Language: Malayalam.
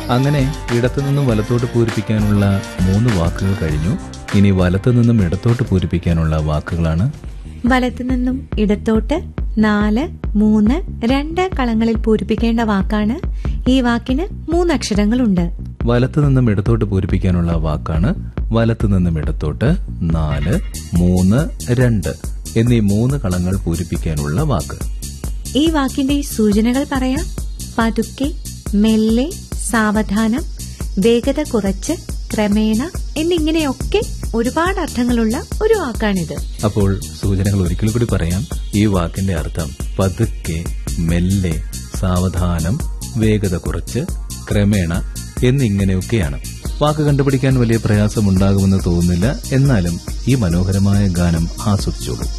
അങ്ങനെ ഇടത്തു നിന്നും വലത്തോട്ട് പൂരിപ്പിക്കാനുള്ള മൂന്ന് വാക്കുകൾ കഴിഞ്ഞു ഇനി വലത്തു നിന്നും ഇടത്തോട്ട് പൂരിപ്പിക്കാനുള്ള വാക്കുകളാണ് വലത്തു നിന്നും ഇടത്തോട്ട് നാല് മൂന്ന് രണ്ട് കളങ്ങളിൽ പൂരിപ്പിക്കേണ്ട വാക്കാണ് ഈ വാക്കിന് മൂന്നക്ഷരങ്ങളുണ്ട് വലത്തു നിന്നും ഇടത്തോട്ട് പൂരിപ്പിക്കാനുള്ള വാക്കാണ് വലത്തു നിന്നും ഇടത്തോട്ട് നാല് മൂന്ന് രണ്ട് എന്നീ മൂന്ന് കളങ്ങൾ പൂരിപ്പിക്കാനുള്ള വാക്ക് ഈ വാക്കിന്റെ സൂചനകൾ പറയാം പതുക്കെ മെല്ലെ സാവധാനം വേഗത കുറച്ച് ക്രമേണ എന്നിങ്ങനെയൊക്കെ ഒരുപാട് അർത്ഥങ്ങളുള്ള ഒരു വാക്കാണിത് അപ്പോൾ സൂചനകൾ ഒരിക്കൽ കൂടി പറയാം ഈ വാക്കിന്റെ അർത്ഥം പതുക്കെ മെല്ലെ സാവധാനം വേഗത കുറച്ച് ക്രമേണ എന്നിങ്ങനെയൊക്കെയാണ് വാക്ക് കണ്ടുപിടിക്കാൻ വലിയ പ്രയാസമുണ്ടാകുമെന്ന് തോന്നുന്നില്ല എന്നാലും ഈ മനോഹരമായ ഗാനം ആസ്വദിച്ചോളൂ